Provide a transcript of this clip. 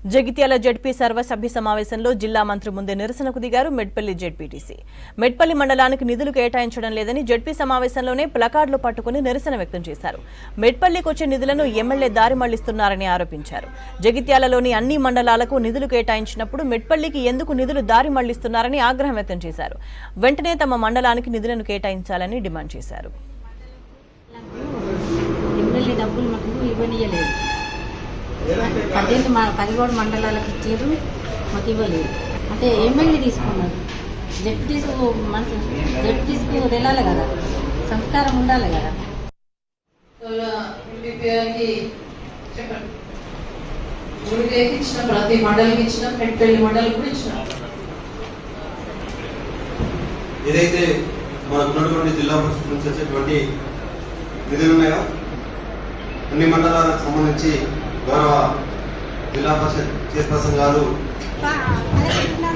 Jagtial ZP సర్వసభ్య సమావేశంలో జిల్లా మంత్రి ముందే నిరసనకు దిగారు మెట్పల్లి జడ్పీటీసీ మెట్పల్లి మండలానికి నిధులు కేటాయించడం లేదని జడ్పీ సమావేశంలోనే ప్లకార్డులు పట్టుకుని నిరసన వ్యక్తం చేశారు మెట్పల్లికి వచ్చే నిధులను ఎమ్మెల్యే దారి మళ్లిస్తున్నారని ఆరోపించారు జగిత్యాలలోని అన్ని మండలాలకు నిధులు కేటాయించినప్పుడు మెట్పల్లికి ఎందుకు నిధులు దారి మళ్లిస్తున్నారని ఆగ్రహం వ్యక్తం చేశారు వెంటనే తమ మండలానికి నిధులను కేటాయించాలని డిమాండ్ చేశారు ఎమ్మెల్యే డబ్బులు మాకు ఇవ్వనియలేదు పద్దెనిమిది మా పదిహేడు మండలాలకు ఇచ్చారు మాకు ఇవ్వలేదు అంటే ఎమ్మెల్యే తీసుకున్నారు జడ్పీటీస్ మన జడ్పీటీస్కు వెళ్ళాలి కదా సంస్కారం ఉండాలి కదా ఎంపీపీఆర్కి చెప్పండి ఊరికేకి ఇచ్చిన ప్రతి మండలికి ఇచ్చిన పెట్టుపల్లి మండలి కూడా ఇచ్చిన ఏదైతే మనకు ఉన్నటువంటి జిల్లా పరిషత్ నుంచి వచ్చేటువంటి నిధులు ఉన్నాయో అన్ని మండలాలకు సంబంధించి గౌరవ జిల్లా పరిషత్ చైర్పర్సన్ గారు పదకొండున్నర